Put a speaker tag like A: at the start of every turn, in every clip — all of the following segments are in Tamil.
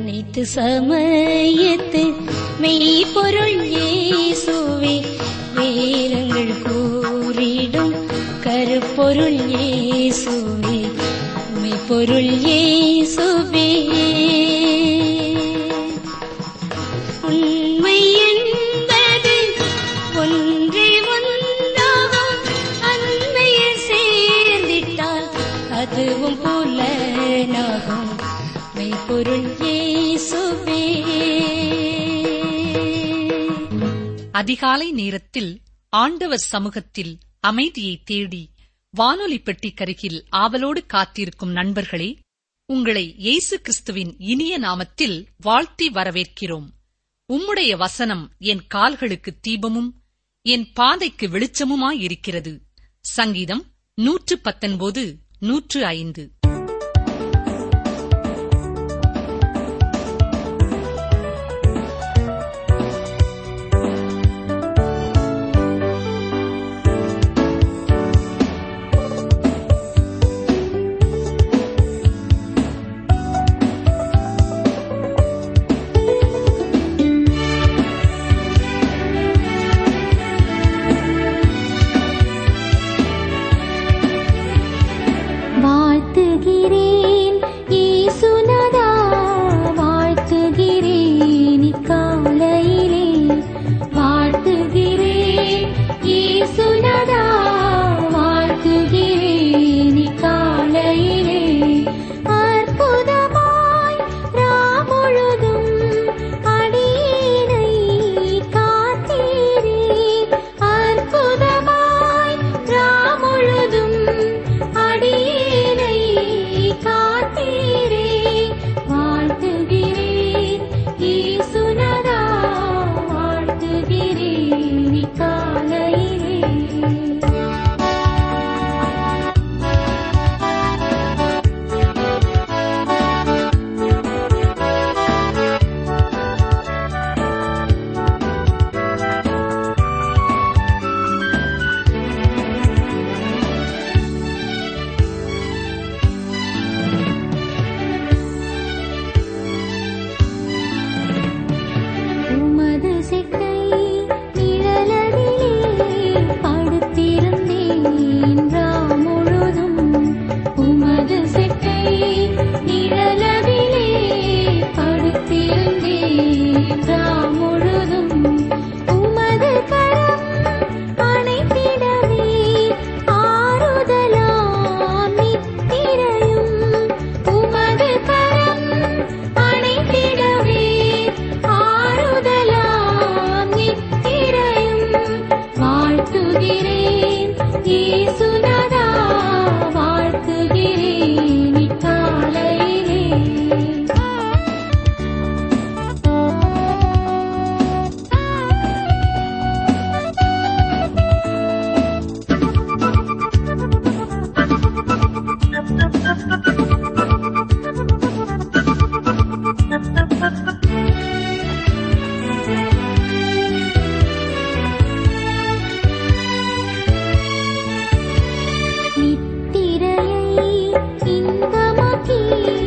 A: அனைத்து சமயத்து மெய்ப்பொருள் இயேசுவே வேதங்கள் கூறிடும் கருப்பொருள் இயேசுவே மெய்ப்பொருள் இயேசுவே உண்மை என்பது ஒன்றே ஒன்றாகும் அன்மையில் சேர்ந்திட்டால் அதுவும் புலனாகும் மெய்ப்பொருள் இயேசுவே
B: அதிகாலை நேரத்தில் ஆண்டவர் சமூகத்தில் அமைதியை தேடி வானொலி பெட்டிக்கருகில் ஆவலோடு காத்திருக்கும் நண்பர்களே உங்களை இயேசு கிறிஸ்துவின் இனிய நாமத்தில் வாழ்த்தி வரவேற்கிறோம் உம்முடைய வசனம் என் கால்களுக்கு தீபமும் என் பாதைக்கு வெளிச்சமுமாயிருக்கிறது சங்கீதம் நூற்று பத்தொன்பது நூற்று ஐந்து
C: வாழ்த்துகிறேன் இயேசுநாதா வாழ்த்துகிறேன் இக்காலையிலே வாழ்த்துகிறேன் இயேசுநாதா வாழ்த்துகிறேன் இக்காலையிலே அற்புதமாய் ராமுழுதும் அடியேனை காத்தீரே அற்புதமாய் ராமுழுதும் அடியேனை காத்தீரே வாழ்த்துகிறேன் இயேசுநாதா வாழ்த்துகிறேன் இக்காலையிலே உமது செட்டை நிழலடிலே படுத்திருந்தேன் ராம் முழுதும் உமது செட்டை நிழலடிலே படுத்திருந்தேன் ராம் முழுதும் உமது கரம் அணைத்திடவே ஆறுதலாம் நித்திரையும் உமது கரம் அணைத்திடவே ஆறுதலாம் நித்திரையும் வாழ்த்துகிறேன் இயேசுநாதா வாழ்த்துகிறேன் இக்காலையிலே நித்திரையை இன்பமாக்கி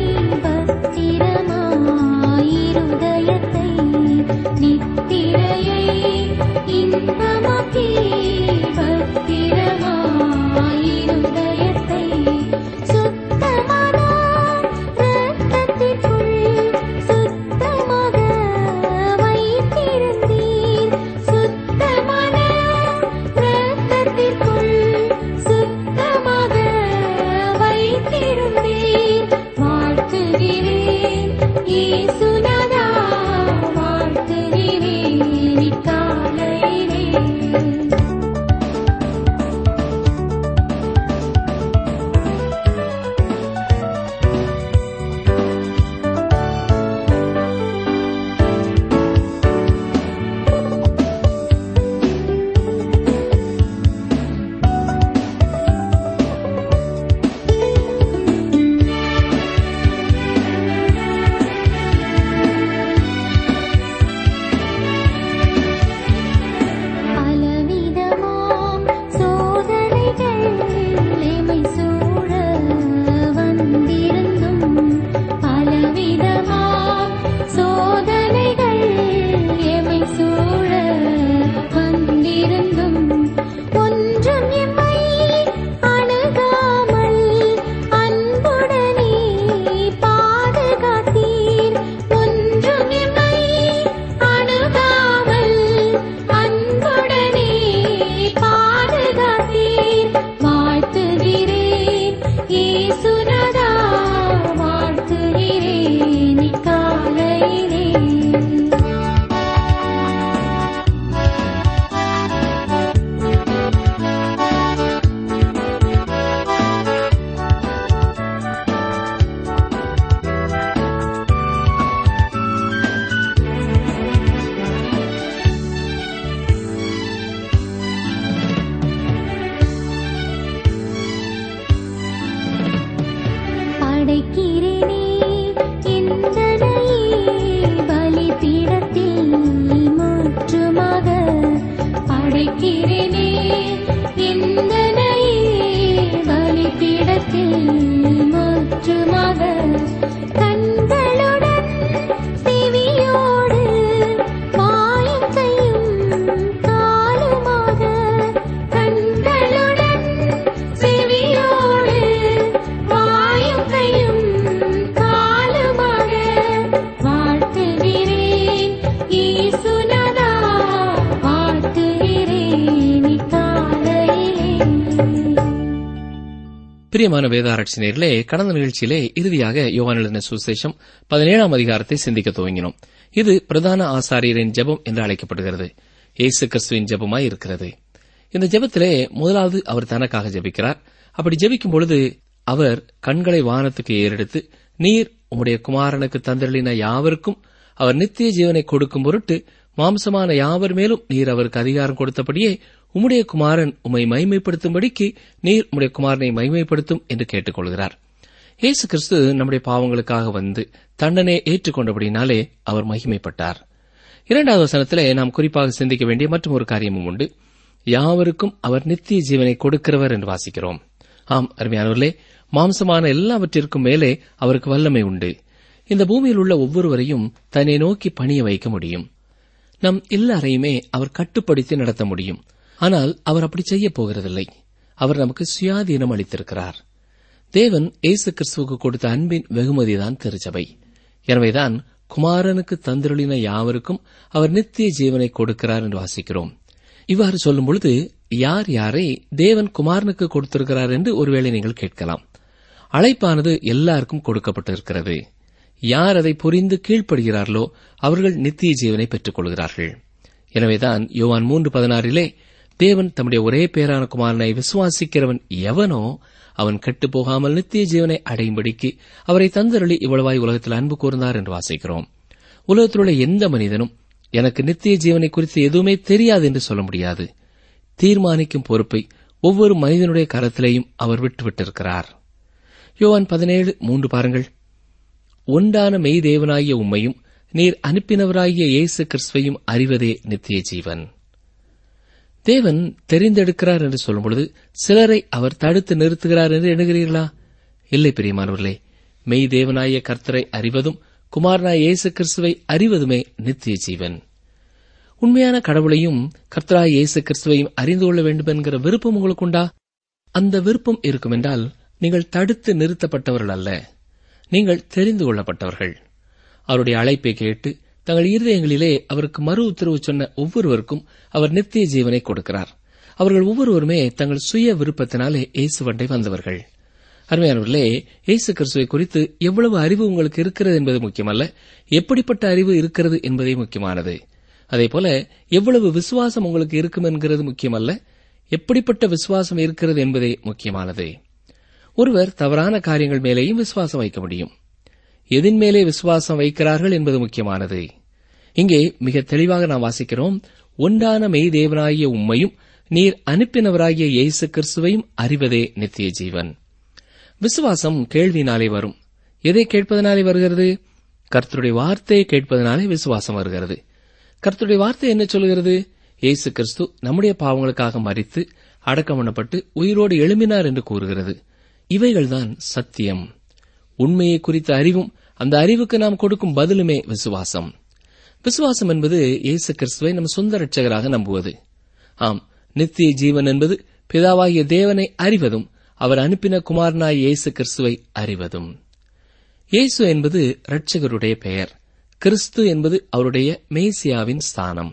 C: பத்திரமாயிருதயத்தை நித்திரையை இன்பமாக்கி பத்திரமாயிருதயத்தை சுத்தமான இரத்தத்திற்குள் சுத்தமாக வைத்திருந்தீர் சுத்தமான இரத்தத்திற்குள் சுத்தமாக வைத்திருந்தீர் வாழ்த்துகிறேன் இயேசுநாதா வாழ்த்துகிறேன் இக்காலையிலே
D: பிரியமான வேதாராய்ச்சியர்களே கடந்த நிகழ்ச்சியிலே இறுதியாக யோவான் எழுதின சுசேஷம் பதினேழாம் அதிகாரத்தை சிந்திக்க துவங்கினோம் இது பிரதான ஆசாரியரின் ஜெபம் என்று அழைக்கப்படுகிறது இயேசு கிறிஸ்துவின் ஜெபமாய் இருக்கிறது இந்த ஜெபத்திலே முதலாவது அவர் தனக்காக ஜெபிக்கிறார் அப்படி ஜெபிக்கும் பொழுது அவர் கண்களை வானத்துக்கு ஏறெடுத்து நீர் உம்முடைய குமாரனுக்கு தந்தளின யாவருக்கும் அவர் நித்திய ஜீவனை கொடுக்கும் பொருட்டு மாம்சமான யாவர் மேலும் நீர் அவருக்கு அதிகாரம் கொடுத்தபடியே உம்முடைய குமாரன் உம்மை மைமைப்படுத்தும்படிக்கு நீர் உம்முடைய குமாரனை மைமைப்படுத்தும் என்று கேட்டுக்கொள்கிறார் இயேசு கிறிஸ்து நம்முடைய பாவங்களுக்காக வந்து தண்டனை ஏற்றுக்கொண்டபடினாலே அவர் மகிமைப்பட்டார் இரண்டாவது வசனத்திலே நாம் குறிப்பாக சிந்திக்க வேண்டிய மற்றும் ஒரு காரியமும் உண்டு யாவருக்கும் அவர் நித்திய ஜீவனை கொடுக்கிறவர் என்று வாசிக்கிறோம் ஆம் அருமையானவர்களே மாம்சமான எல்லாவற்றிற்கும் மேலே அவருக்கு வல்லமை உண்டு இந்த பூமியில் உள்ள ஒவ்வொருவரையும் தன்னை நோக்கி பணிய வைக்க முடியும் நம் எல்லாரையுமே அவர் கட்டுப்படுத்தி நடத்த முடியும் ஆனால் அவர் அப்படி செய்யப் போகிறதில்லை அவர் நமக்கு சுயாதீனம் அளித்திருக்கிறார் தேவன் இயேசு கிறிஸ்துவுக்கு கொடுத்த அன்பின் வெகுமதிதான் திருச்சபை எனவேதான் குமாரனுக்கு தந்திரளின யாவருக்கும் அவர் நித்திய ஜீவனை கொடுக்கிறார் என்று வாசிக்கிறோம் இவ்வாறு சொல்லும் பொழுது யார் யாரை தேவன் குமாரனுக்கு கொடுத்திருக்கிறார் என்று ஒருவேளை நீங்கள் கேட்கலாம் அழைப்பானது எல்லாருக்கும் கொடுக்கப்பட்டிருக்கிறது யார் அதை புரிந்து கீழ்ப்படுகிறார்களோ அவர்கள் நித்திய ஜீவனை பெற்றுக் கொள்கிறார்கள் எனவேதான் யோவான் மூன்று பதினாறிலே தேவன் தம்முடைய ஒரே பேரான குமாரனை விசுவாசிக்கிறவன் எவனோ அவன் கெட்டுப் போகாமல் நித்திய ஜீவனை அடையும்படிக்கு அவரை தந்தருளி இவ்வளவாய் உலகத்தில் அன்பு கூர்ந்தார் என்று வாசிக்கிறோம் உலகத்திலுள்ள எந்த மனிதனும் எனக்கு நித்திய ஜீவனை குறித்து எதுவுமே தெரியாது என்று சொல்ல முடியாது தீர்மானிக்கும் பொறுப்பை ஒவ்வொரு மனிதனுடைய கரத்திலேயும் அவர் விட்டுவிட்டிருக்கிறார் யோவான் பதினேழு மூன்று பாருங்கள் ஒன்றான மெய் தேவனாகிய உம்மையும் நீர் அனுப்பினவராகிய இயேசு கிறிஸ்துவையும் அறிவதே நித்திய ஜீவன் தேவன் தெரிந்தெடுக்கிறார் என்று சொல்லும் பொழுது சிலரை அவர் தடுத்து நிறுத்துகிறார் என்று எண்ணுகிறீர்களா இல்லை பிரியமானவர்களே மெய் தேவனாய கர்த்தரை அறிவதும் குமாரனாய இயேசு கிறிஸ்துவை அறிவதுமே நித்திய ஜீவன் உண்மையான கடவுளையும் கர்த்தராய் இயேசு கிறிஸ்துவையும் அறிந்து கொள்ள வேண்டும் என்கிற விருப்பம் உங்களுக்கு உண்டா அந்த விருப்பம் இருக்கும் என்றால் நீங்கள் தடுத்து நிறுத்தப்பட்டவர்கள் அல்ல நீங்கள் தெரிந்து கொள்ளப்பட்டவர்கள் அவருடைய அழைப்பை கேட்டு தங்கள் இருதயங்களிலே அவருக்கு மறு உத்தரவு சொன்ன ஒவ்வொருவருக்கும் அவர் நித்திய ஜீவனை கொடுக்கிறார் அவர்கள் ஒவ்வொருவருமே தங்கள் சுய விருப்பத்தினாலே இயேசுவண்டை வந்தவர்கள் அருமையானவர்களே இயேசு கிறிஸ்துவை குறித்து எவ்வளவு அறிவு உங்களுக்கு இருக்கிறது என்பது முக்கியமல்ல எப்படிப்பட்ட அறிவு இருக்கிறது என்பதே முக்கியமானது அதேபோல எவ்வளவு விசுவாசம் உங்களுக்கு இருக்கும் என்கிறது முக்கியமல்ல எப்படிப்பட்ட விசுவாசம் இருக்கிறது என்பதே முக்கியமானது ஒருவர் தவறான காரியங்கள் மேலேயும் விசுவாசம் வைக்க முடியும் எதின் மேலே விசுவாசம் வைக்கிறார்கள் என்பது முக்கியமானது இங்கே மிக தெளிவாக நாம் வாசிக்கிறோம் ஒன்றான மெய் தேவனாகிய உம்மையும் நீர் அனுப்பினவராகிய இயேசு கிறிஸ்துவையும் அறிவதே நித்திய ஜீவன் விசுவாசம் கேள்வினாலே வரும் எதை கேட்பதனாலே வருகிறது கர்த்தருடைய வார்த்தையை கேட்பதனாலே விசுவாசம் வருகிறது கர்த்தருடைய வார்த்தை என்ன சொல்கிறது இயேசு கிறிஸ்து நம்முடைய பாவங்களுக்காக மறித்து அடக்கம் பண்ணப்பட்டு உயிரோடு எழும்பினார் என்று கூறுகிறது இவைகள்தான் சத்தியம் உண்மையை குறித்த அறிவும் அந்த அறிவுக்கு நாம் கொடுக்கும் பதிலுமே விசுவாசம் விசுவாசம் என்பது இயேசு கிறிஸ்துவை நம் சொந்த ரட்சகராக நம்புவது ஆம் நித்திய ஜீவன் என்பது பிதாவாகிய தேவனை அறிவதும் அவர் அனுப்பின குமாரனாய் இயேசு கிறிஸ்துவை அறிவதும் இயேசு என்பது இரட்சகருடைய பெயர் கிறிஸ்து என்பது அவருடைய மேசியாவின் ஸ்தானம்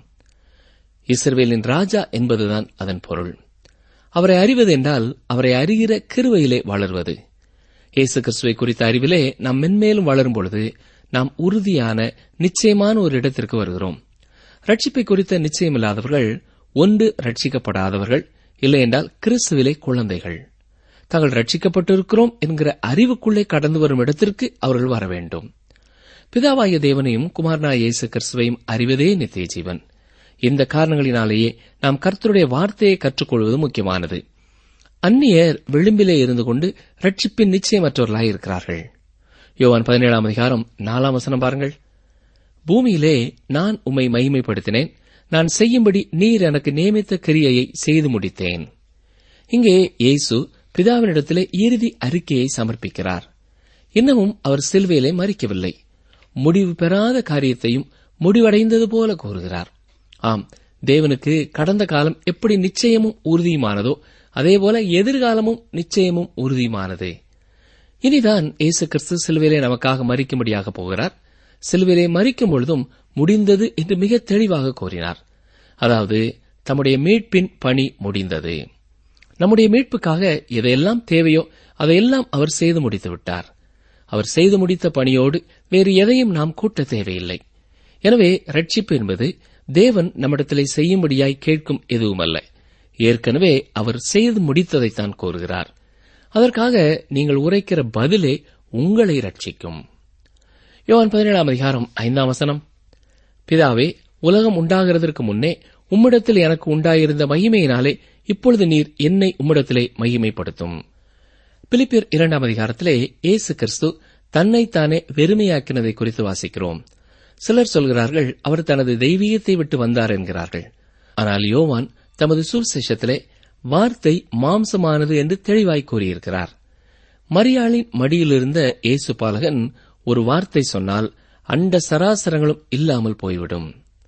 D: இஸ்ரவேலின் ராஜா என்பதுதான் அதன் பொருள் அவரை அறிவது என்றால் அவரை அறிகிற கிருவையிலே வளர்வது இயேசு கிறிஸ்துவை குறித்த அறிவிலே நாம் மென்மேலும் வளரும் பொழுது நாம் உறுதியான நிச்சயமான ஒரு இடத்திற்கு வருகிறோம் ரட்சிப்பை குறித்த நிச்சயமில்லாதவர்கள் ஒன்று ரட்சிக்கப்படாதவர்கள் இல்லையென்றால் கிறிஸ்துவிலே குழந்தைகள் தாங்கள் ரட்சிக்கப்பட்டிருக்கிறோம் என்கிற அறிவுக்குள்ளே கடந்து வரும் இடத்திற்கு அவர்கள் வர வேண்டும் பிதாவாகிய தேவனையும் குமாரனாய இயேசு கிறிஸ்துவையும் அறிவதே நித்திய ஜீவன் இந்த காரணங்களினாலேயே நாம் கர்த்தருடைய வார்த்தையை கற்றுக்கொள்வது முக்கியமானது அந்நியர் விளிம்பிலே இருந்து கொண்டு ரட்சிப்பின் நிச்சயமற்றவர்களாய் இருக்கிறார்கள் யோவான் பதினேழாம் அதிகாரம் நாலாம் வசனம் பாருங்கள் பூமியிலே நான் உம்மை மகிமைப்படுத்தினேன் நான் செய்யும்படி நீர் எனக்கு நியமித்த கிரியையை செய்து முடித்தேன் இங்கே இயேசு பிதாவினிடத்திலே இறுதி அறிக்கையை சமர்ப்பிக்கிறார் இன்னமும் அவர் சிலுவையிலே மறிக்கவில்லை முடிவு பெறாத காரியத்தையும் முடிவடைந்தது போல கூறுகிறார் ஆம் தேவனுக்கு கடந்த காலம் எப்படி நிச்சயமும் உறுதியுமானதோ அதேபோல எதிர்காலமும் நிச்சயமும் உறுதியுமானது இனிதான் இயேசு கிறிஸ்து சிலுவையிலே நமக்காக மறிக்கும்படியாக போகிறார் சிலுவையிலே மறிக்கும் பொழுதும் முடிந்தது என்று மிக தெளிவாக கூறினார் அதாவது தம்முடைய மீட்பின் பணி முடிந்தது நம்முடைய மீட்புக்காக எதையெல்லாம் தேவையோ அதையெல்லாம் அவர் செய்து முடித்து விட்டார் அவர் செய்து முடித்த பணியோடு வேறு எதையும் நாம் கூட்ட தேவையில்லை எனவே ரட்சிப்பு என்பது தேவன் நம்மிடத்திலே செய்யும்படியாய் கேட்கும் எதுவுமல்ல ஏற்கனவே அவர் செய்து முடித்ததைத்தான் கோருகிறார் அதற்காக நீங்கள் உரைக்கிற பதிலே உங்களை ரட்சிக்கும் யோவான் பதினேழாம் அதிகாரம் ஐந்தாம் வசனம் பிதாவே உலகம் உண்டாகிறதற்கு முன்னே உம்மிடத்தில் எனக்கு உண்டாயிருந்த மகிமையினாலே இப்பொழுது நீர் என்னை உம்மிடத்திலே மகிமைப்படுத்தும் பிலிப்பியர் இரண்டாம் அதிகாரத்திலே இயேசு கிறிஸ்து தன்னைத்தானே வெறுமையாக்கினதை குறித்து வாசிக்கிறோம் சிலர் சொல்கிறார்கள் அவர் தனது தெய்வீகத்தை விட்டு வந்தார் என்கிறார்கள் ஆனால் யோவான் தமது சுவிசேஷத்திலே வார்த்தை மாம்சமானது என்று தெளிவாய் கூறியிருக்கிறார் மரியாளின் மடியிலிருந்த இயேசு பாலகன் ஒரு வார்த்தை சொன்னால் அண்ட சராசரங்களும் இல்லாமல் போய்விடும்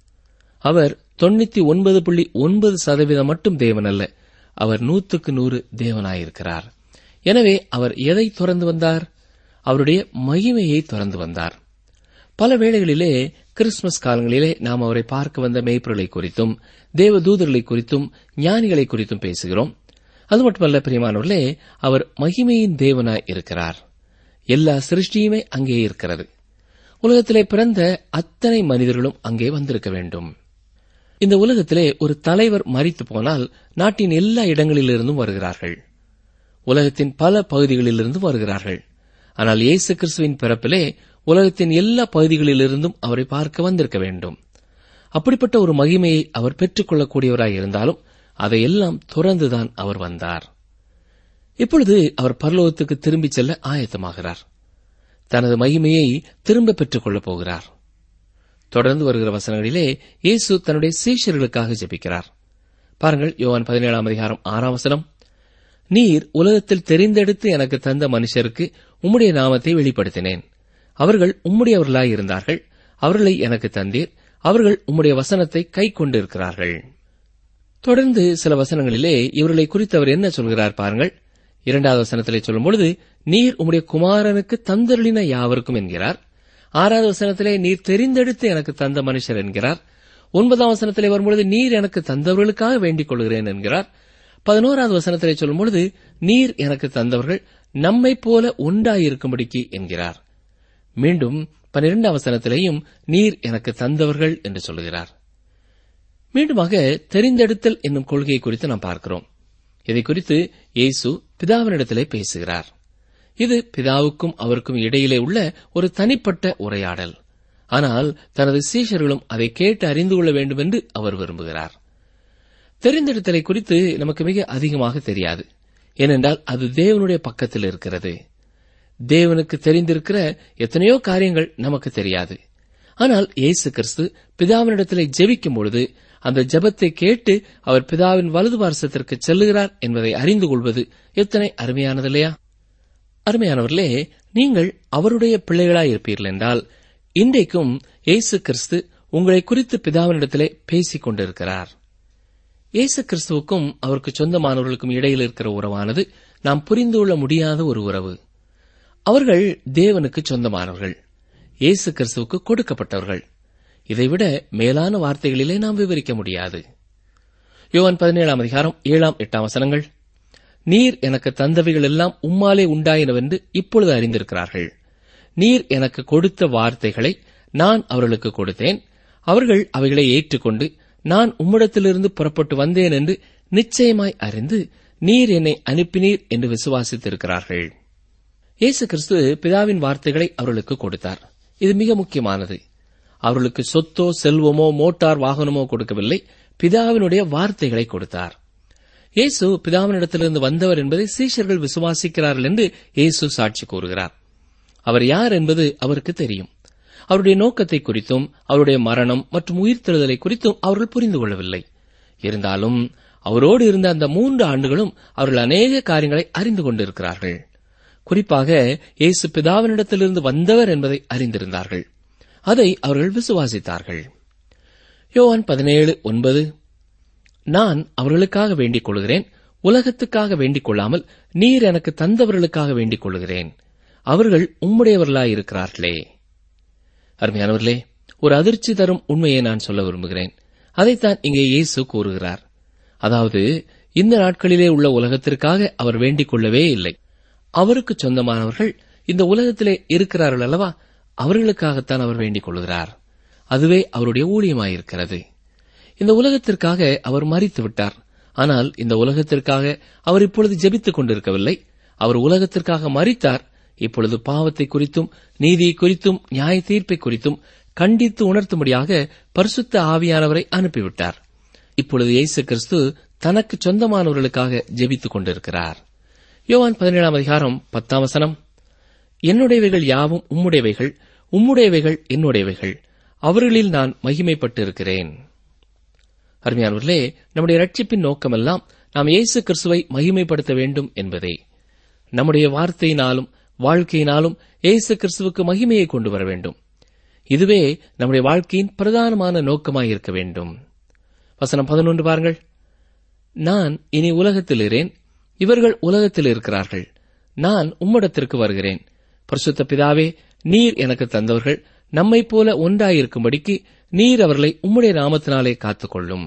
D: அவர் தொண்ணூத்தி ஒன்பது புள்ளி ஒன்பது சதவீதம் மட்டும் தேவன் அல்ல அவர் நூற்றுக்கு நூறு தேவனாயிருக்கிறார் எனவே அவர் எதை துறந்து வந்தார் அவருடைய மகிமையை துறந்து வந்தார் பல வேளைகளிலே கிறிஸ்துமஸ் காலங்களிலே நாம் அவரை பார்க்க வந்த மேய்ப்பொருளை குறித்தும் தேவ தூதர்களை குறித்தும் ஞானிகளை குறித்தும் பேசுகிறோம் அது மட்டுமல்ல பிரியமானவர்களே அவர் மகிமையின் தேவனாய் இருக்கிறார் எல்லா சிருஷ்டியுமே அங்கே இருக்கிறது உலகத்திலே பிறந்த அத்தனை மனிதர்களும் அங்கே வந்திருக்க வேண்டும் இந்த உலகத்திலே ஒரு தலைவர் மறித்து போனால் நாட்டின் எல்லா இடங்களிலிருந்தும் வருகிறார்கள் உலகத்தின் பல பகுதிகளிலிருந்தும் வருகிறார்கள் ஆனால் இயேசு கிறிஸ்துவின் பிறப்பிலே உலகத்தின் எல்லா பகுதிகளிலிருந்தும் அவரை பார்க்க வந்திருக்க வேண்டும் அப்படிப்பட்ட ஒரு மகிமையை அவர் பெற்றுக் கொள்ளக்கூடியவராய் இருந்தாலும் அதையெல்லாம் துறந்துதான் அவர் வந்தார் இப்பொழுது அவர் பரலோகத்துக்கு திரும்பிச் செல்ல ஆயத்தமாகிறார் தனது மகிமையை திரும்ப பெற்றுக் கொள்ளப் போகிறார் தொடர்ந்து வருகிற வசனங்களிலே இயேசு தன்னுடைய சீஷர்களுக்காக ஜெபிக்கிறார் பாருங்கள் யோவான் பதினேழாம் அதிகாரம் ஆறாம் வசனம் நீர் உலகத்தில் தெரிந்தெடுத்து எனக்கு தந்த மனுஷருக்கு உம்முடைய நாமத்தை வெளிப்படுத்தினேன் அவர்கள் உம்முடையவர்களாய் இருந்தார்கள் அவர்களை எனக்கு தந்தீர் அவர்கள் உம்முடைய வசனத்தை கை கொண்டிருக்கிறார்கள் தொடர்ந்து சில வசனங்களிலே இவர்களை குறித்து அவர் என்ன சொல்கிறார் பாருங்கள் இரண்டாவது வசனத்திலே சொல்லும் பொழுது நீர் உம்முடைய குமாரனுக்கு தந்தருளின யாவருக்கும் என்கிறார் ஆறாவது வசனத்திலே நீர் தெரிந்தெடுத்து எனக்கு தந்த மனுஷர் என்கிறார் ஒன்பதாம் வசனத்திலே வரும்பொழுது நீர் எனக்கு தந்தவர்களுக்காக வேண்டிக் கொள்கிறேன் என்கிறார் பதினோராவது வசனத்திலே சொல்லும் பொழுது நீர் எனக்கு தந்தவர்கள் நம்மைப் போல ஒன்றாயிருக்கும்படிக்கு என்கிறார் மீண்டும் பன்னிரெண்டாம் வசனத்திலேயும் நீர் எனக்கு தந்தவர்கள் என்று சொல்கிறார் மீண்டுமாக தெரிந்தெடுத்தல் என்னும் கொள்கையை குறித்து நாம் பார்க்கிறோம் இதை குறித்து இயேசு பிதாவினிடத்திலே பேசுகிறார் இது பிதாவுக்கும் அவருக்கும் இடையிலே உள்ள ஒரு தனிப்பட்ட உரையாடல் ஆனால் தனது சீஷர்களும் அதை கேட்டு அறிந்து கொள்ள வேண்டும் என்று அவர் விரும்புகிறார் தெரிந்தெடுத்தலை குறித்து நமக்கு மிக அதிகமாக தெரியாது ஏனென்றால் அது தேவனுடைய பக்கத்தில் இருக்கிறது தேவனுக்கு தெரிந்திருக்கிற எத்தனையோ காரியங்கள் நமக்கு தெரியாது ஆனால் இயேசு கிறிஸ்து பிதாவினிடத்திலே ஜெபிக்கும் பொழுது அந்த ஜெபத்தை கேட்டு அவர் பிதாவின் வலது பார்சத்திற்கு செல்லுகிறார் என்பதை அறிந்து கொள்வது எத்தனை அருமையானது இல்லையா அருமையானவர்களே நீங்கள் அவருடைய பிள்ளைகளாய் இருப்பீர்கள் என்றால் இன்றைக்கும் இயேசு கிறிஸ்து உங்களை குறித்து பிதாவினிடத்திலே பேசிக் கொண்டிருக்கிறார் இயேசு கிறிஸ்துவுக்கும் அவருக்கு சொந்தமானவர்களுக்கும் இடையில் இருக்கிற உறவானது நாம் புரிந்து கொள்ள முடியாத ஒரு உறவு அவர்கள் தேவனுக்கு சொந்தமானவர்கள் இயேசு கிறிஸ்துவுக்கு கொடுக்கப்பட்டவர்கள் இதைவிட மேலான வார்த்தைகளிலே நாம் விவரிக்க முடியாது யோவான் பதினேழாம் அதிகாரம் ஏழாம் எட்டாம் வசனங்கள் நீர் எனக்கு தந்தவைகள் எல்லாம் உம்மாலே உண்டாயினவென்று இப்பொழுது அறிந்திருக்கிறார்கள் நீர் எனக்கு கொடுத்த வார்த்தைகளை நான் அவர்களுக்கு கொடுத்தேன் அவர்கள் அவைகளை ஏற்றுக்கொண்டு நான் உம்மிடத்திலிருந்து புறப்பட்டு வந்தேன் என்று நிச்சயமாய் அறிந்து நீர் என்னை அனுப்பினீர் என்று விசுவாசித்திருக்கிறார்கள் இயேசு கிறிஸ்து பிதாவின் வார்த்தைகளை அவர்களுக்கு கொடுத்தார் இது மிக முக்கியமானது அவர்களுக்கு சொத்தோ செல்வமோ மோட்டார் வாகனமோ கொடுக்கவில்லை பிதாவினுடைய வார்த்தைகளை கொடுத்தார் இயேசு பிதாவினிடத்திலிருந்து வந்தவர் என்பதை சீஷர்கள் விசுவாசிக்கிறார்கள் என்று இயேசு சாட்சி கூறுகிறார் அவர் யார் என்பது அவருக்கு தெரியும் அவருடைய நோக்கத்தை குறித்தும் அவருடைய மரணம் மற்றும் உயிர்த்தெழுதலை குறித்தும் அவர்கள் புரிந்து கொள்ளவில்லை இருந்தாலும் அவரோடு இருந்த அந்த மூன்று ஆண்டுகளும் அவர்கள் அநேக காரியங்களை அறிந்து கொண்டிருக்கிறார்கள் குறிப்பாக இயேசு பிதாவினிடத்திலிருந்து வந்தவர் என்பதை அறிந்திருந்தார்கள் அதை அவர்கள் விசுவாசித்தார்கள் யோவான் பதினேழு ஒன்பது நான் அவர்களுக்காக வேண்டிக் கொள்கிறேன் உலகத்துக்காக வேண்டிக் கொள்ளாமல் நீர் எனக்கு தந்தவர்களுக்காக வேண்டிக் கொள்கிறேன் அவர்கள் உம்முடையவர்களாயிருக்கிறார்களே அருமையானவர்களே ஒரு அதிர்ச்சி தரும் உண்மையை நான் சொல்ல விரும்புகிறேன் அதைத்தான் இங்கே இயேசு கூறுகிறார் அதாவது இந்த நாட்களிலே உள்ள உலகத்திற்காக அவர் வேண்டிக் கொள்ளவே இல்லை அவருக்கு சொந்தமானவர்கள் இந்த உலகத்திலே இருக்கிறார்கள் அல்லவா அவர்களுக்காகத்தான் அவர் வேண்டிக் கொள்கிறார் அதுவே அவருடைய ஊழியமாயிருக்கிறது இந்த உலகத்திற்காக அவர் மறித்து விட்டார் ஆனால் இந்த உலகத்திற்காக அவர் இப்பொழுது ஜெபித்துக் கொண்டிருக்கவில்லை அவர் உலகத்திற்காக மறித்தார் இப்பொழுது பாவத்தை குறித்தும் நீதியை குறித்தும் நியாய தீர்ப்பை குறித்தும் கண்டித்து உணர்த்தும்படியாக பரிசுத்த ஆவியானவரை அனுப்பிவிட்டார் இப்பொழுது இயேசு கிறிஸ்து தனக்கு சொந்தமானவர்களுக்காக ஜெபித்துக் கொண்டிருக்கிறார் யோவான் பதினேழாம் அதிகாரம் பத்தாம் வசனம் என்னுடையவைகள் யாவும் உம்முடையவைகள் உம்முடையவைகள் என்னுடையவைகள் அவர்களில் நான் மகிமைப்பட்டு இருக்கிறேன் அருமையானவர்களே நம்முடைய ரட்சிப்பின் நோக்கமெல்லாம் நாம் இயேசு கிறிஸ்துவை மகிமைப்படுத்த வேண்டும் என்பதே நம்முடைய வார்த்தையினாலும் வாழ்க்கையினாலும் இயேசு கிறிஸ்துவுக்கு மகிமையை கொண்டு வர வேண்டும் இதுவே நம்முடைய வாழ்க்கையின் பிரதானமான நோக்கமாய் இருக்க வேண்டும் வசனம் பதினொன்று பாருங்கள் நான் இனி உலகத்தில் இரேன் இவர்கள் உலகத்தில் இருக்கிறார்கள் நான் உம்மிடத்திற்கு வருகிறேன் பரிசுத்த பிதாவே நீர் எனக்கு தந்தவர்கள் நம்மைப் போல ஒன்றாயிருக்கும்படிக்கு நீர் அவர்களை உம்முடைய நாமத்தினாலே காத்துக்கொள்ளும்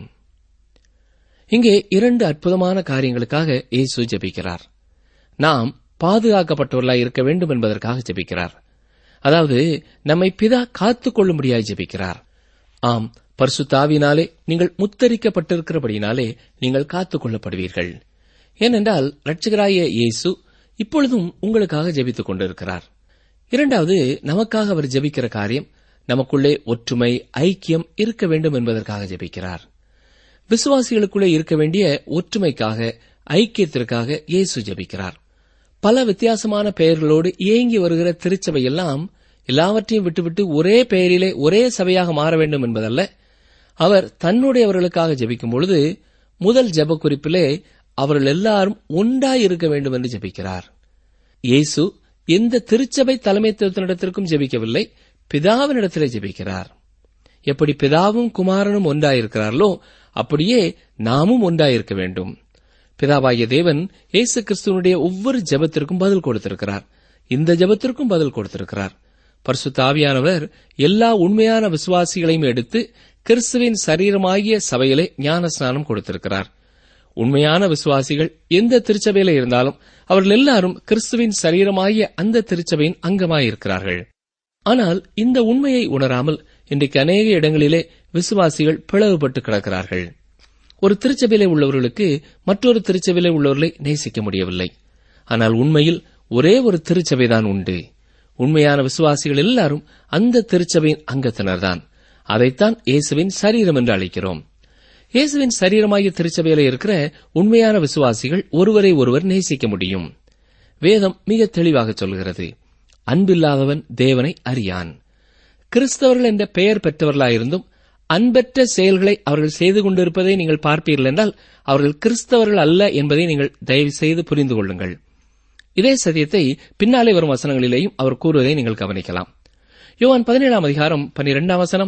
D: இங்கே இரண்டு அற்புதமான காரியங்களுக்காக இயேசு ஜெபிக்கிறார் நாம் பாதுகாக்கப்பட்டவர்களாய் இருக்க வேண்டும் என்பதற்காக ஜெபிக்கிறார் அதாவது நம்மை பிதா காத்துக் கொள்ளும்படியாய் ஜெபிக்கிறார் ஆம் பரிசுத்தாவினாலே நீங்கள் முத்தரிக்கப்பட்டிருக்கிறபடியினாலே நீங்கள் காத்துக் கொள்ளப்படுவீர்கள் ஏனென்றால் ரட்சகராய இயேசு இப்பொழுதும் உங்களுக்காக ஜெபித்துக் கொண்டிருக்கிறார் இரண்டாவது நமக்காக அவர் ஜெபிக்கிற காரியம் நமக்குள்ளே ஒற்றுமை ஐக்கியம் இருக்க வேண்டும் என்பதற்காக ஜெபிக்கிறார் விசுவாசிகளுக்குள்ளே இருக்க வேண்டிய ஒற்றுமைக்காக ஐக்கியத்திற்காக இயேசு ஜெபிக்கிறார் பல வித்தியாசமான பெயர்களோடு இயங்கி வருகிற திருச்சபையெல்லாம் எல்லாவற்றையும் விட்டுவிட்டு ஒரே பெயரிலே ஒரே சபையாக மாற வேண்டும் என்பதல்ல அவர் தன்னுடையவர்களுக்காக ஜெபிக்கும் பொழுது முதல் ஜெப குறிப்பிலே அவர்கள் எல்லாரும் ஒன்றாய் இருக்க வேண்டும் என்று ஜெபிக்கிறார் இயேசு எந்த திருச்சபை தலைமைத்துவத்தினிடத்திற்கும் ஜெபிக்கவில்லை பிதாவினிடத்திலே ஜெபிக்கிறார் எப்படி பிதாவும் குமாரனும் ஒன்றாயிருக்கிறார்களோ அப்படியே நாமும் ஒன்றாயிருக்க வேண்டும் பிதாவாகிய தேவன் இயேசு கிறிஸ்துவனுடைய ஒவ்வொரு ஜெபத்திற்கும் பதில் கொடுத்திருக்கிறார் இந்த ஜெபத்திற்கும் பதில் கொடுத்திருக்கிறார் பரிசுத்த ஆவியானவர் எல்லா உண்மையான விசுவாசிகளையும் எடுத்து கிறிஸ்துவின் சரீரமாகிய சபையிலே ஞான ஸ்நானம் கொடுத்திருக்கிறார் உண்மையான விசுவாசிகள் எந்த திருச்சபையில இருந்தாலும் அவர்கள் எல்லாரும் கிறிஸ்துவின் சரீரமாகிய அந்த திருச்சபையின் அங்கமாயிருக்கிறார்கள் ஆனால் இந்த உண்மையை உணராமல் இன்றைக்கு அநேக இடங்களிலே விசுவாசிகள் பிளவுபட்டு கிடக்கிறார்கள் ஒரு திருச்சபையிலே உள்ளவர்களுக்கு மற்றொரு திருச்சபையிலே உள்ளவர்களை நேசிக்க முடியவில்லை ஆனால் உண்மையில் ஒரே ஒரு திருச்சபைதான் உண்டு உண்மையான விசுவாசிகள் எல்லாரும் அந்த திருச்சபையின் அங்கத்தினர்தான் அதைத்தான் இயேசுவின் சரீரம் என்று அழைக்கிறோம் இயேசுவின் சரீரமாகிய திருச்சபையில இருக்கிற உண்மையான விசுவாசிகள் ஒருவரை ஒருவர் நேசிக்க முடியும் வேதம் மிக தெளிவாக சொல்கிறது அன்பில்லாதவன் தேவனை அறியான் கிறிஸ்தவர்கள் என்ற பெயர் பெற்றவர்களாயிருந்தும் அன்பற்ற செயல்களை அவர்கள் செய்து கொண்டிருப்பதை நீங்கள் பார்ப்பீர்கள் என்றால் அவர்கள் கிறிஸ்தவர்கள் அல்ல என்பதை நீங்கள் தயவு செய்து புரிந்து கொள்ளுங்கள் இதே சத்தியத்தை பின்னாலே வரும் வசனங்களிலேயும் அவர் கூறுவதை நீங்கள் கவனிக்கலாம் யோவான் பதினேழாம் அதிகாரம் பன்னிரெண்டாம் வசனம்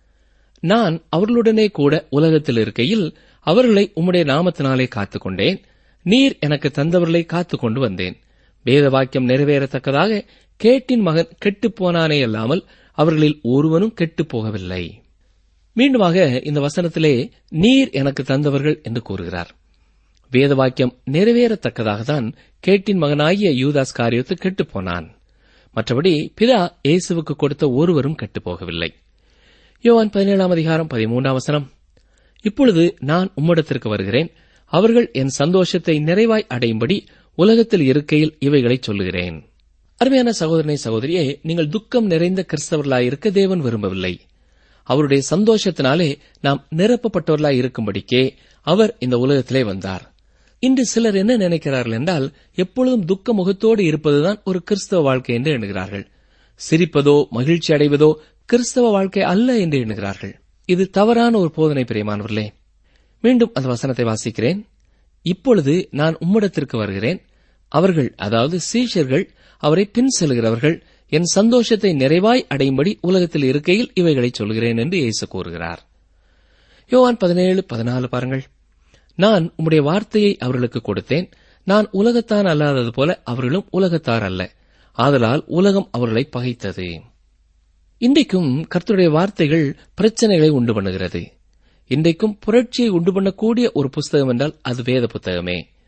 D: நான் அவர்களுடனே கூட உலகத்தில் இருக்கையில் அவர்களை உம்முடைய நாமத்தினாலே காத்துக்கொண்டேன் நீர் எனக்கு தந்தவர்களை காத்துக் கொண்டு வந்தேன் வேத வாக்கியம் நிறைவேறத்தக்கதாக கேட்டின் மகன் கெட்டுப் போனானே அல்லாமல் அவர்களில் ஒருவனும் கெட்டுப் போகவில்லை மீண்டுமாக இந்த வசனத்திலே நீர் எனக்கு தந்தவர்கள் என்று கூறுகிறார் வேத வாக்கியம் நிறைவேறத்தக்கதாகத்தான் கேட்டின் மகனாகிய யூதாஸ் காரியத்து கெட்டுப் போனான் மற்றபடி பிதா இயேசுவுக்கு கொடுத்த ஒருவரும் கெட்டுப் போகவில்லை யோவான் பதினேழாம் அதிகாரம் பதிமூன்றாம் வசனம் இப்பொழுது நான் உம்மிடத்திற்கு வருகிறேன் அவர்கள் என் சந்தோஷத்தை நிறைவாய் அடையும்படி உலகத்தில் இருக்கையில் இவைகளை சொல்லுகிறேன் அருமையான சகோதரனை சகோதரியே நீங்கள் துக்கம் நிறைந்த கிறிஸ்தவர்களாயிருக்க தேவன் விரும்பவில்லை அவருடைய சந்தோஷத்தினாலே நாம் நிரப்பப்பட்டவர்களாய் இருக்கும்படிக்கே அவர் இந்த உலகத்திலே வந்தார் இன்று சிலர் என்ன நினைக்கிறார்கள் என்றால் எப்பொழுதும் துக்க முகத்தோடு இருப்பதுதான் ஒரு கிறிஸ்தவ வாழ்க்கை என்று எண்ணுகிறார்கள் சிரிப்பதோ மகிழ்ச்சி அடைவதோ கிறிஸ்தவ வாழ்க்கை அல்ல என்று எண்ணுகிறார்கள் இது தவறான ஒரு போதனை பிரியமானவர்களே மீண்டும் அந்த வசனத்தை வாசிக்கிறேன் இப்பொழுது நான் உம்மிடத்திற்கு வருகிறேன் அவர்கள் அதாவது சீஷர்கள் அவரை பின் செல்கிறவர்கள் என் சந்தோஷத்தை நிறைவாய் அடையும்படி உலகத்தில் இருக்கையில் இவைகளை சொல்கிறேன் என்று இயேசு கூறுகிறார் யோவான் பதினேழு பதினாலு பாருங்கள் நான் உம்முடைய வார்த்தையை அவர்களுக்கு கொடுத்தேன் நான் உலகத்தான் அல்லாதது போல அவர்களும் உலகத்தார் அல்ல ஆதலால் உலகம் அவர்களை பகைத்தது இன்றைக்கும் கர்த்தருடைய வார்த்தைகள் பிரச்சனைகளை உண்டு பண்ணுகிறது இன்றைக்கும் புரட்சியை உண்டு பண்ணக்கூடிய ஒரு புஸ்தகம் என்றால் அது வேத புத்தகமே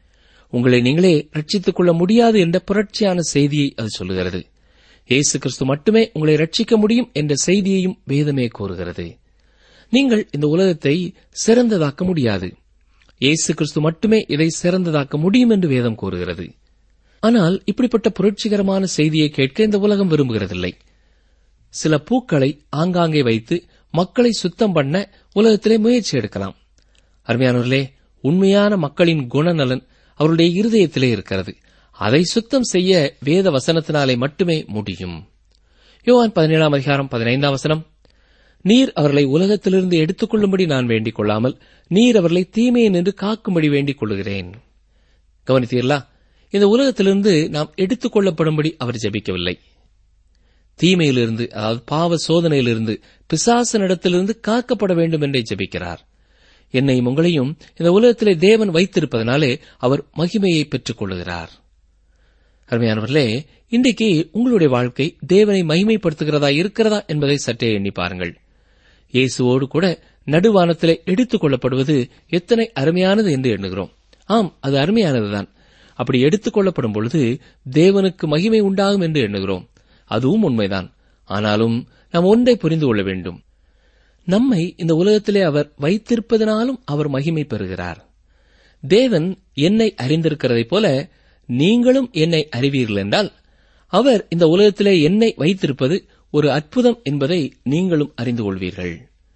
D: உங்களை நீங்களே ரட்சித்துக் கொள்ள முடியாது என்ற புரட்சியான செய்தியை அது சொல்லுகிறது இயேசு கிறிஸ்து மட்டுமே உங்களை ரட்சிக்க முடியும் என்ற செய்தியையும் வேதமே கூறுகிறது நீங்கள் இந்த உலகத்தை சிறந்ததாக்க முடியாது இயேசு கிறிஸ்து மட்டுமே இதை சிறந்ததாக்க முடியும் என்று வேதம் கூறுகிறது ஆனால் இப்படிப்பட்ட புரட்சிகரமான செய்தியை கேட்க இந்த உலகம் விரும்புகிறதில்லை சில பூக்களை ஆங்காங்கே வைத்து மக்களை சுத்தம் பண்ண உலகத்திலே முயற்சி எடுக்கலாம் அருமையானவர்களே உண்மையான மக்களின் குணநலன் அவருடைய இருதயத்திலே இருக்கிறது அதை சுத்தம் செய்ய வேத வசனத்தினாலே மட்டுமே முடியும் யோவான் பதினேழாம் அதிகாரம் பதினைந்தாம் வசனம் நீர் அவர்களை உலகத்திலிருந்து எடுத்துக் கொள்ளும்படி நான் வேண்டிக் கொள்ளாமல் நீர் அவர்களை தீமையை நின்று காக்கும்படி வேண்டிக் கொள்ளுகிறேன் கவனித்தீர்களா இந்த உலகத்திலிருந்து நாம் எடுத்துக் கொள்ளப்படும்படி அவர் ஜெபிக்கவில்லை தீமையிலிருந்து அதாவது பாவ சோதனையிலிருந்து பிசாசனிடத்திலிருந்து காக்கப்பட வேண்டும் என்றே ஜெபிக்கிறார் என்னையும் உங்களையும் இந்த உலகத்திலே தேவன் வைத்திருப்பதனாலே அவர் மகிமையை பெற்றுக் கொள்ளுகிறார் அருமையானவர்களே இன்றைக்கு உங்களுடைய வாழ்க்கை தேவனை மகிமைப்படுத்துகிறதா இருக்கிறதா என்பதை சற்றே எண்ணி பாருங்கள் இயேசுவோடு கூட நடுவானத்திலே எடுத்துக் கொள்ளப்படுவது எத்தனை அருமையானது என்று எண்ணுகிறோம் ஆம் அது அருமையானதுதான் அப்படி எடுத்துக் கொள்ளப்படும் பொழுது தேவனுக்கு மகிமை உண்டாகும் என்று எண்ணுகிறோம் அதுவும் உண்மைதான் ஆனாலும் நாம் ஒன்றை புரிந்து கொள்ள வேண்டும் நம்மை இந்த உலகத்திலே அவர் வைத்திருப்பதனாலும் அவர் மகிமை பெறுகிறார் தேவன் என்னை அறிந்திருக்கிறதைப் போல நீங்களும் என்னை அறிவீர்கள் என்றால் அவர் இந்த உலகத்திலே என்னை வைத்திருப்பது ஒரு அற்புதம் என்பதை நீங்களும் அறிந்து கொள்வீர்கள்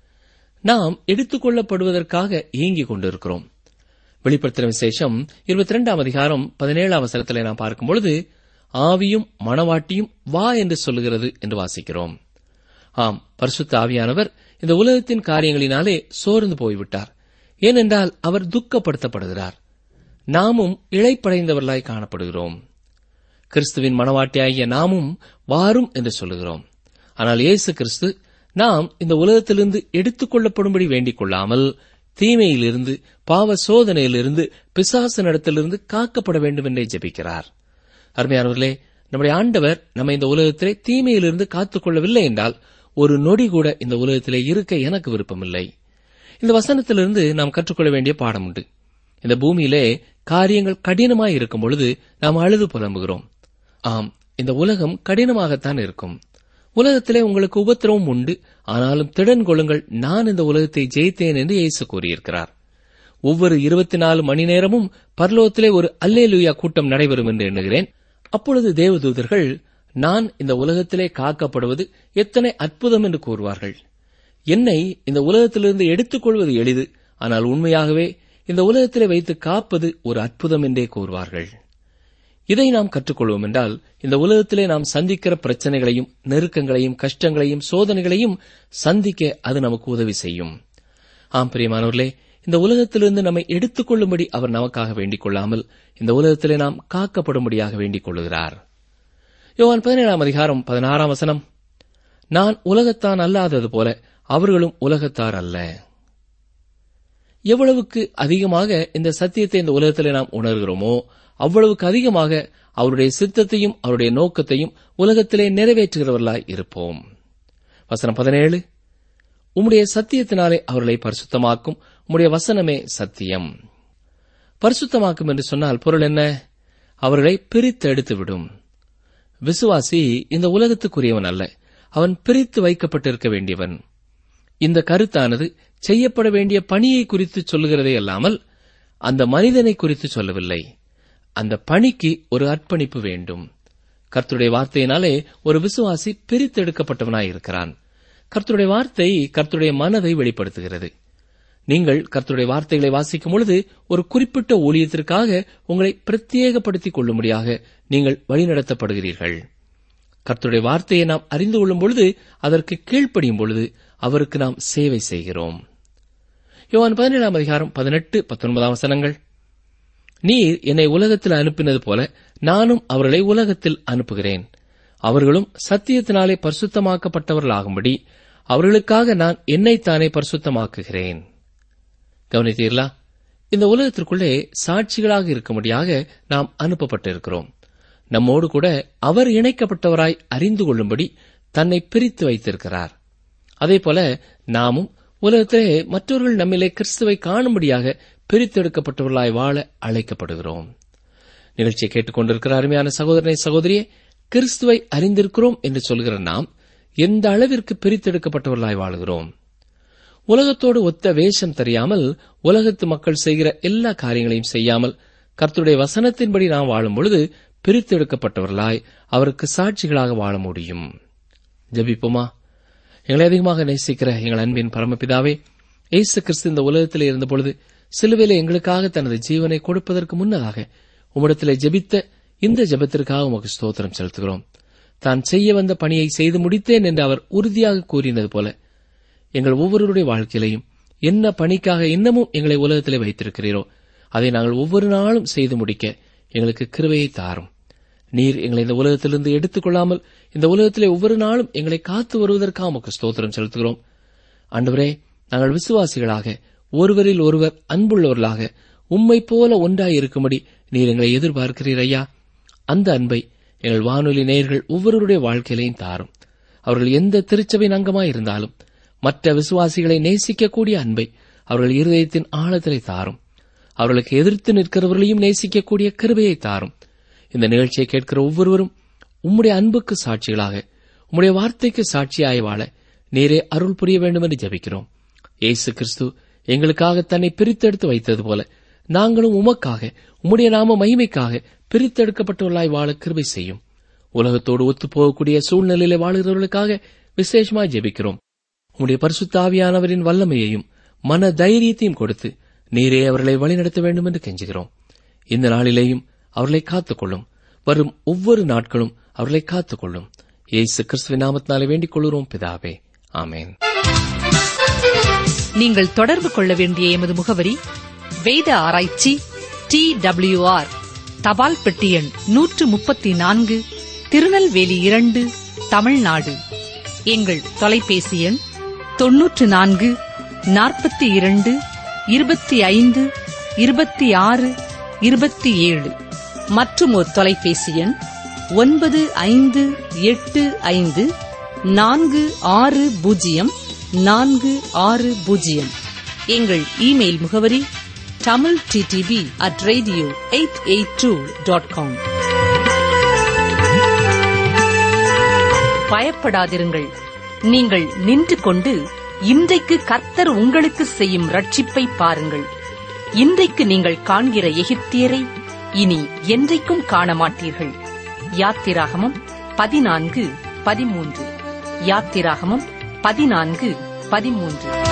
D: நாம் எடுத்துக் கொள்ளப்படுவதற்காக ஏங்கிக் கொண்டிருக்கிறோம் வெளிப்படுத்தின விசேஷம் இருபத்தி ரெண்டாம் அதிகாரம் பதினேழாம் வசனத்திலே நாம் பார்க்கும் பொழுது ஆவியும் மணவாட்டியும் வா என்று சொல்லுகிறது என்று வாசிக்கிறோம் ஆம் பரிசுத்த ஆவியானவர் இந்த உலகத்தின் காரியங்களினாலே சோர்ந்து போய்விட்டார் ஏனென்றால் அவர் துக்கப்படுத்தப்படுகிறார் நாமும் இழைப்படைந்தவர்களாய் காணப்படுகிறோம் கிறிஸ்துவின் மனவாட்டியாகிய நாமும் வாரும் என்று சொல்லுகிறோம் ஆனால் இயேசு கிறிஸ்து நாம் இந்த உலகத்திலிருந்து எடுத்துக் கொள்ளப்படும்படி வேண்டிக் கொள்ளாமல் தீமையிலிருந்து பாவ சோதனையிலிருந்து பிசாசனிடத்திலிருந்து காக்கப்பட வேண்டும் என்றே ஜெபிக்கிறார் அருமையானவர்களே நம்முடைய ஆண்டவர் நம்ம இந்த உலகத்திலே தீமையிலிருந்து காத்துக் கொள்ளவில்லை என்றால் ஒரு நொடி கூட இந்த உலகத்திலே இருக்க எனக்கு விருப்பமில்லை இந்த வசனத்திலிருந்து நாம் கற்றுக்கொள்ள வேண்டிய பாடம் உண்டு இந்த பூமியிலே காரியங்கள் கடினமாய் இருக்கும் பொழுது நாம் அழுது புலம்புகிறோம் ஆம் இந்த உலகம் கடினமாகத்தான் இருக்கும் உலகத்திலே உங்களுக்கு உபத்திரவம் உண்டு ஆனாலும் திடன் கொள்ளுங்கள் நான் இந்த உலகத்தை ஜெயித்தேன் என்று இயேசு கூறியிருக்கிறார் ஒவ்வொரு இருபத்தி நாலு மணி நேரமும் பரலோகத்திலே ஒரு அல்லேலுயா கூட்டம் நடைபெறும் என்று எண்ணுகிறேன் அப்பொழுது தேவதூதர்கள் நான் இந்த உலகத்திலே காக்கப்படுவது எத்தனை அற்புதம் என்று கூறுவார்கள் என்னை இந்த உலகத்திலிருந்து எடுத்துக் கொள்வது எளிது ஆனால் உண்மையாகவே இந்த உலகத்திலே வைத்து காப்பது ஒரு அற்புதம் என்றே கூறுவார்கள் இதை நாம் கற்றுக்கொள்வோம் என்றால் இந்த உலகத்திலே நாம் சந்திக்கிற பிரச்சனைகளையும் நெருக்கங்களையும் கஷ்டங்களையும் சோதனைகளையும் சந்திக்க அது நமக்கு உதவி செய்யும் ஆம் பிரியமானவர்களே இந்த உலகத்திலிருந்து நம்மை எடுத்துக் கொள்ளும்படி அவர் நமக்காக வேண்டிக் கொள்ளாமல் இந்த உலகத்திலே நாம் காக்கப்படும்படியாக வேண்டிக் கொள்ளுகிறார் யோவான் பதினேழாம் அதிகாரம் பதினாறாம் வசனம் நான் உலகத்தான் அல்லாதது போல அவர்களும் உலகத்தார் அல்ல எவ்வளவுக்கு அதிகமாக இந்த சத்தியத்தை இந்த உலகத்திலே நாம் உணர்கிறோமோ அவ்வளவுக்கு அதிகமாக அவருடைய சித்தத்தையும் அவருடைய நோக்கத்தையும் உலகத்திலே நிறைவேற்றுகிறவர்களாய் இருப்போம் வசனம் பதினேழு உம்முடைய சத்தியத்தினாலே அவர்களை பரிசுத்தமாக்கும் உம்முடைய வசனமே சத்தியம் பரிசுத்தமாக்கும் என்று சொன்னால் பொருள் என்ன அவர்களை பிரித்து எடுத்து விடும் விசுவாசி இந்த உலகத்துக்குரியவன் அல்ல அவன் பிரித்து வைக்கப்பட்டிருக்க வேண்டியவன் இந்த கருத்தானது செய்யப்பட வேண்டிய பணியை குறித்து சொல்லுகிறதே அல்லாமல் அந்த மனிதனை குறித்து சொல்லவில்லை அந்த பணிக்கு ஒரு அர்ப்பணிப்பு வேண்டும் கர்த்தருடைய வார்த்தையினாலே ஒரு விசுவாசி பிரித்தெடுக்கப்பட்டவனாய் இருக்கிறான் கர்த்தருடைய வார்த்தை கர்த்தருடைய மனதை வெளிப்படுத்துகிறது நீங்கள் கர்த்தருடைய வார்த்தைகளை வாசிக்கும் பொழுது ஒரு குறிப்பிட்ட ஊழியத்திற்காக உங்களை பிரத்யேகப்படுத்திக் கொள்ளும்படியாக நீங்கள் வழிநடத்தப்படுகிறீர்கள் கர்த்தருடைய வார்த்தையை நாம் அறிந்து கொள்ளும் பொழுது அதற்கு கீழ்ப்படியும் பொழுது அவருக்கு நாம் சேவை செய்கிறோம் யோவான் பதினேழாம் அதிகாரம் பதினெட்டு பத்தொன்பதாம் வசனங்கள் நீர் என்னை உலகத்தில் அனுப்பினது போல நானும் அவர்களை உலகத்தில் அனுப்புகிறேன் அவர்களும் சத்தியத்தினாலே பரிசுத்தமாக்கப்பட்டவர்களாகும்படி அவர்களுக்காக நான் என்னைத்தானே பரிசுத்தமாக்குகிறேன் கவனித்தீர்களா இந்த உலகத்திற்குள்ளே சாட்சிகளாக இருக்கும்படியாக நாம் அனுப்பப்பட்டிருக்கிறோம் நம்மோடு கூட அவர் இணைக்கப்பட்டவராய் அறிந்து கொள்ளும்படி தன்னை பிரித்து வைத்திருக்கிறார் அதேபோல நாமும் உலகத்திலே மற்றவர்கள் நம்மிலே கிறிஸ்துவை காணும்படியாக பிரித்தெடுக்கப்பட்டவர்களாய் வாழ அழைக்கப்படுகிறோம் நிகழ்ச்சியை கேட்டுக்கொண்டிருக்கிற அருமையான சகோதரனை சகோதரியே கிறிஸ்துவை அறிந்திருக்கிறோம் என்று சொல்கிற நாம் எந்த அளவிற்கு பிரித்தெடுக்கப்பட்டவர்களாய் வாழுகிறோம் உலகத்தோடு ஒத்த வேஷம் தெரியாமல் உலகத்து மக்கள் செய்கிற எல்லா காரியங்களையும் செய்யாமல் கர்த்தருடைய வசனத்தின்படி நாம் வாழும் பொழுது பிரித்தெடுக்கப்பட்டவர்களாய் அவருக்கு சாட்சிகளாக வாழ முடியும் ஜெபிப்போமா எங்களை அதிகமாக நேசிக்கிற எங்கள் அன்பின் பரமபிதாவே இயேசு கிறிஸ்து இந்த உலகத்தில் இருந்தபொழுது சிலுவையிலே எங்களுக்காக தனது ஜீவனை கொடுப்பதற்கு முன்னதாக உம்மிடத்திலே ஜெபித்த இந்த ஜெபத்திற்காக உமக்கு ஸ்தோத்திரம் செலுத்துகிறோம் தான் செய்ய வந்த பணியை செய்து முடித்தேன் என்று அவர் உறுதியாக கூறினது போல எங்கள் ஒவ்வொருவருடைய வாழ்க்கையிலையும் என்ன பணிக்காக இன்னமும் எங்களை உலகத்திலே வைத்திருக்கிறீரோ அதை நாங்கள் ஒவ்வொரு நாளும் செய்து முடிக்க எங்களுக்கு கிருவையை தாரும் நீர் எங்களை இந்த உலகத்திலிருந்து எடுத்துக் கொள்ளாமல் இந்த உலகத்திலே ஒவ்வொரு நாளும் எங்களை காத்து வருவதற்காக உமக்கு ஸ்தோத்திரம் செலுத்துகிறோம் ஆண்டவரே நாங்கள் விசுவாசிகளாக ஒருவரில் ஒருவர் அன்புள்ளவர்களாக உம்மை போல ஒன்றாய் இருக்கும்படி நீர் எங்களை எதிர்பார்க்கிறீர் ஐயா அந்த அன்பை எங்கள் வானொலி நேயர்கள் ஒவ்வொருவருடைய வாழ்க்கையிலையும் தாரும் அவர்கள் எந்த திருச்சபையின் அங்கமாய் இருந்தாலும் மற்ற விசுவாசிகளை நேசிக்கக்கூடிய அன்பை அவர்கள் இருதயத்தின் ஆழத்திலே தாரும் அவர்களுக்கு எதிர்த்து நிற்கிறவர்களையும் நேசிக்கக்கூடிய கிருபையை தாரும் இந்த நிகழ்ச்சியை கேட்கிற ஒவ்வொருவரும் உம்முடைய அன்புக்கு சாட்சிகளாக உம்முடைய வார்த்தைக்கு சாட்சியாய் வாழ நீரே அருள் புரிய வேண்டும் என்று ஜெபிக்கிறோம் இயேசு கிறிஸ்து எங்களுக்காக தன்னை பிரித்தெடுத்து வைத்தது போல நாங்களும் உமக்காக உம்முடைய நாம மகிமைக்காக பிரித்தெடுக்கப்பட்டவர்களாய் வாழ கிருபை செய்யும் உலகத்தோடு ஒத்துப்போகக்கூடிய சூழ்நிலையிலே வாழுகிறவர்களுக்காக விசேஷமாய் ஜெபிக்கிறோம் உம்முடைய பரிசுத்த ஆவியானவரின் வல்லமையையும் மன தைரியத்தையும் கொடுத்து நீரே அவர்களை வழிநடத்த வேண்டும் என்று கெஞ்சுகிறோம் இந்த நாளிலேயும் அவர்களை காத்துக்கொள்ளும் வரும் ஒவ்வொரு நாட்களும் அவர்களை காத்துக்கொள்ளும் இயேசு கிறிஸ்துவின் நாமத்தினாலே வேண்டிக் கொள்கிறோம் பிதாவே ஆமென்
B: நீங்கள் தொடர்பு கொள்ள வேண்டிய எமது முகவரி வேத ஆராய்ச்சி டி ஆர் தபால் பெட்டி எண் நூற்று முப்பத்தி நான்கு திருநெல்வேலி இரண்டு தமிழ்நாடு எங்கள் தொலைபேசி எண் தொன்னூற்று நான்கு நாற்பத்தி இரண்டு இருபத்தி ஐந்து இருபத்தி ஆறு இருபத்தி ஏழு மற்றும் ஒரு தொலைபேசி எண் ஒன்பது ஐந்து எட்டு ஐந்து நான்கு ஆறு பூஜ்ஜியம் நான்கு ஆறு பூஜ்ஜியம் எங்கள் இமெயில் முகவரி Tamil DTP at radio eight eight two dot com பயப்படாதிருங்கள் நீங்கள் நின்று கொண்டு இன்றைக்கு கர்த்தர் உங்களுக்கு செய்யும் ரட்சிப்பை பாருங்கள் இன்றைக்கு நீங்கள் காண்கிற எகிப்தியரை இனி என்றைக்கும் காண மாட்டீர்கள் யாத்திராகமம் பதினான்கு பதிமூன்று யாத்திராகமம் பதினான்கு பதிமூன்று